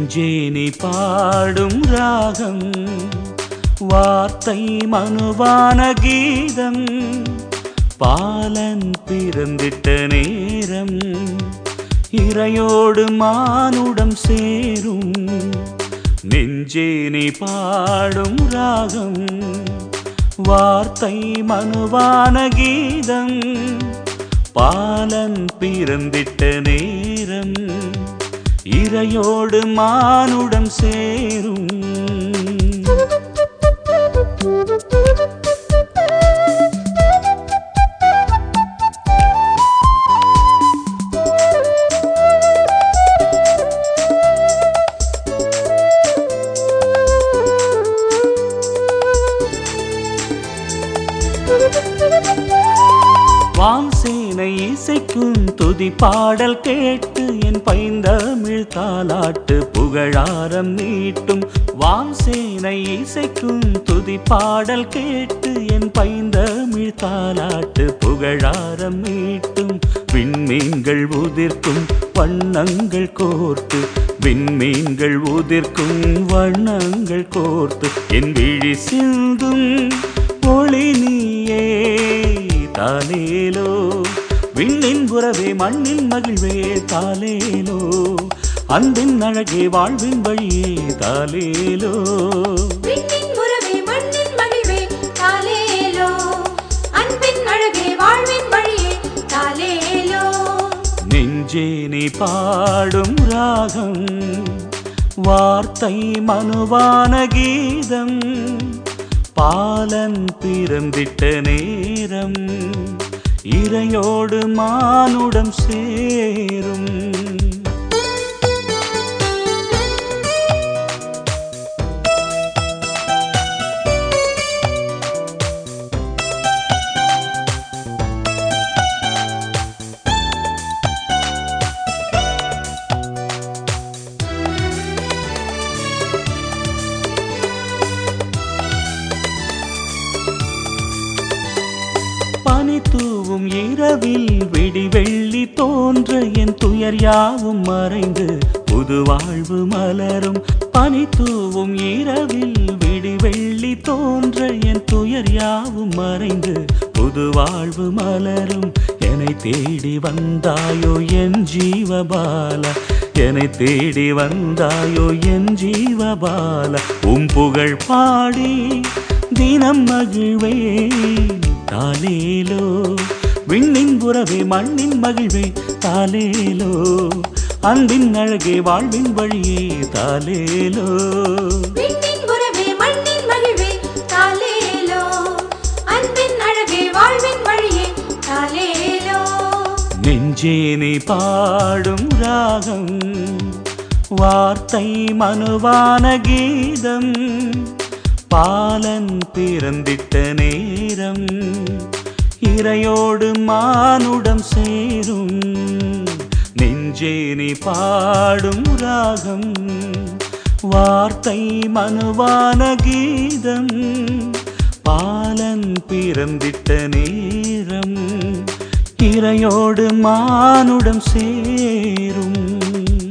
நெஞ்சே நீ பாடும் ராகம் வார்த்தை மனுவான கீதம் பாலன் பிறந்திட்ட நேரம் இறையோடு மானுடம் சேரும் நெஞ்சே நீ பாடும் ராகம் வார்த்தை மனுவான கீதம் பாலன் பிறந்திட்ட நேரம் இறையோடு மானுடம் சேரும் வான் சேனை இசைக்கும் துதி பாடல் கேட்டு என் பைந்தமிழ் தாலாட்டு புகழாரம் நீட்டும் வான் சேனை இசைக்கும் துதி பாடல் கேட்டு என் பைந்தமிழ் தாலாட்டு புகழாரம் நீட்டும் விண்மீன்கள் உதிர்க்கும் வண்ணங்கள் கோர்த்து விண்மீன்கள் உதிர்க்கும் வண்ணங்கள் கோர்த்து என் விழி சிந்தும் ஒளி நீயே தாலேலோ விண்ணின் புறவே மண்ணின் மகிழ்வே தாலேலோ அன்பின் அழகே வாழ்வின் வழியே தாலேலோ விண்ணின் உறவே மண்ணின் மகிழ்வே தாலேலோ அன்பின் அழகே வாழ்வின் வழியே தாலேலோ நெஞ்சே நீ பாடும் ராகம் வார்த்தை மனுவான கீதம் பாலன் பிறந்திட்ட நேரம் இறையோடு மானுடம் சேரும் பனி தூவும் இரவில் விடி வெள்ளி தோன்ற என் துயர் யாவும் மறைந்து புது வாழ்வு மலரும் பனி தூவும் இரவில் விடி வெள்ளி தோன்ற என் துயர் யாவும் மறைந்து புது வாழ்வு மலரும் என்னை தேடி வந்தாயோ என் ஜீவபால என்னை தேடி வந்தாயோ என் ஜீவபால உம் புகழ் பாடி தினம் மகிழ்வே தாலேலோ விண்ணின் புறவே மண்ணின் மகிழ்வே தாலேலோ அன்பின் அழகே வாழ்வின் வழியே தாலேலோ விண்ணின் உறவே மண்ணின் மகிழ்வே தாலேலோ அன்பின் அழகே வாழ்வின் வழியே தாலேலோ நெஞ்சே நீ பாடும் ராகம் வார்த்தை மனுவான கீதம் பாலன் பிறந்திட்ட நேரம் இறையோடு மானுடம் சேரும் நெஞ்சே நீ பாடும் ராகம் வார்த்தை மனுவான கீதம் பாலன் பிறந்திட்ட நேரம் இறையோடு மானுடம் சேரும்